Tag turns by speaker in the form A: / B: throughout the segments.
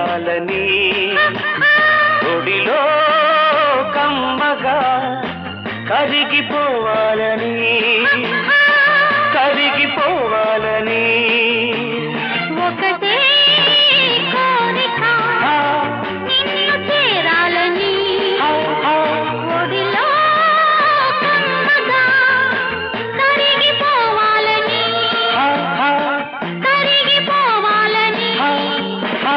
A: చేరాలని ఒడిలో కమ్మగా కరిగిపోవాలని కరిగిపోవాలని
B: ఒకటే కోరిక
A: ఆ,
B: నిన్ను చేరాలని
A: ఆ, ఆ.
B: ఒడిలో కమ్మగా కరిగిపోవాలని
A: ఆ, ఆ,
B: కరిగిపోవాలని
A: ఆ, ఆ.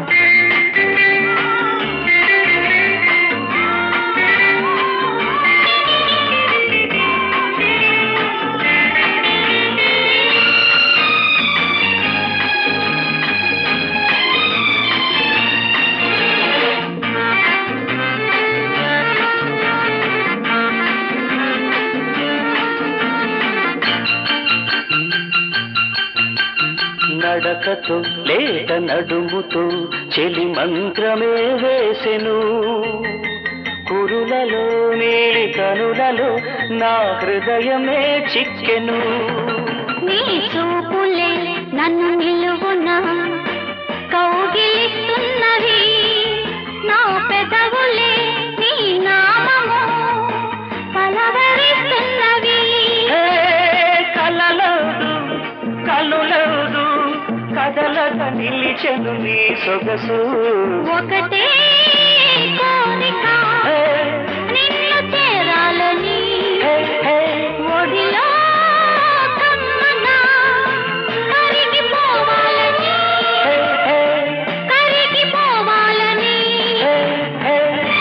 A: నడకతో లేత నడుముతో చెలి మంత్రమే వేసెను కురులలో నీలి కనులలో నా హృదయమే చిక్కెను
B: నీ చూపులే నన్ను నిలువున కౌగిలిస్తున్నవి నా పెదవులే నీ నామము పలవరిస్తున్నవి
A: హే కలలదు కలులదు కదలక నిలిచెను నీ సొగసు
B: ఒకటే కోరిక
A: హే,
B: నిన్ను చేరాలని
A: హే, హే.
B: ఒడిలో కమ్మగా కరిగిపోవాలని
A: హే, హే,
B: కరిగిపోవాలని
A: హే, హే.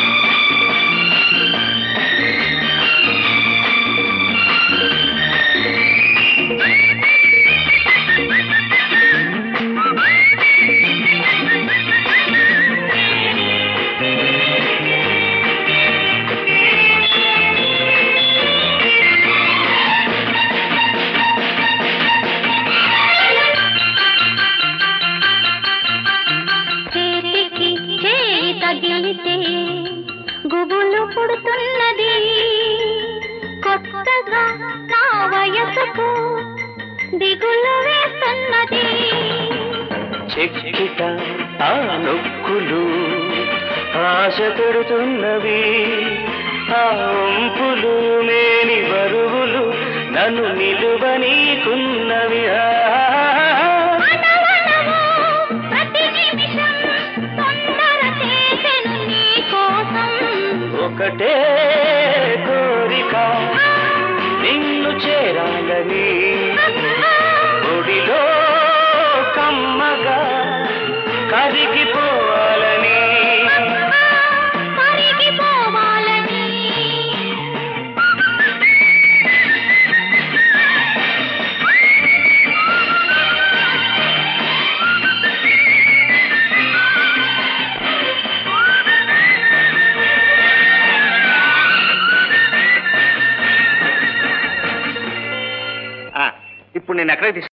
B: చేతికి చేయి తగిలితే గుబులు పుడుతున్నది కొత్తగా నా వయసుకు దిగులు వేస్తున్నది
A: చెక్కిట ఆ నొక్కులు ఆశ పెడుతున్నవి ఆ వంపులు మేని బరువులు నన్ను నిలువనీకున్నవి ఆ.
B: మనవనము ప్రతి నిమిషం తొందర చేసెను నీ కోసం
A: ఒకటే కోరిక నిన్ను చేరాలని ఒడిలో కమ్మగా కరిగిపోవాలని
B: కరిగిపోవాలని
A: ఇప్పుడు నేను ఎక్కడికి